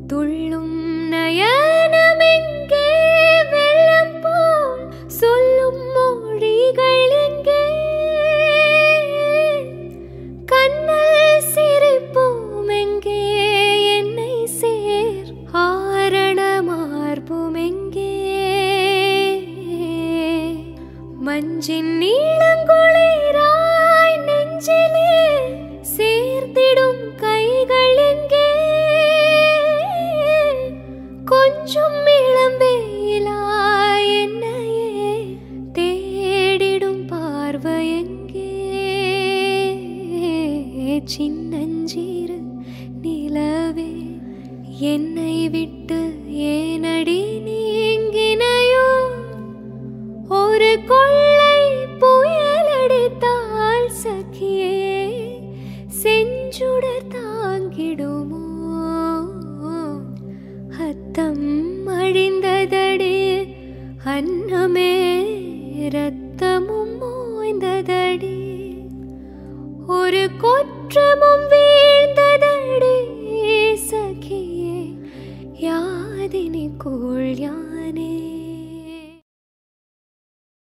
துள்ளும் நயனமெங்கே வெள்ளம் போல் சொல்லும் மொழிகள் எங்கே கண்ணல் சிரிப்பும் எங்கே என்னை சேர் ஆரண மார்பும் எங்கே மஞ்சின் நீளங்குளிராய் நெஞ்சிலே சேர்த்திடும் கைகள் எங்கே கொஞ்சம் இளம் வெயிலாய் என்னையே தேடிடும் பார்வை எங்கே சின்னஞ்சிறு நிலவே என்னை விட்டு ஏனடி நீங்கினையோ ஒரு கொள்ளை புயலடித்தால் சகியே செஞ்சுடர் தாங்கிடுமோ அத்தம் அழிந்ததடி அன்னமே ரத்தமும் மோய்ந்ததடி ஒரு கொற்றமும் வீழ்ந்ததடி சகியே யாதினி கோள் யானே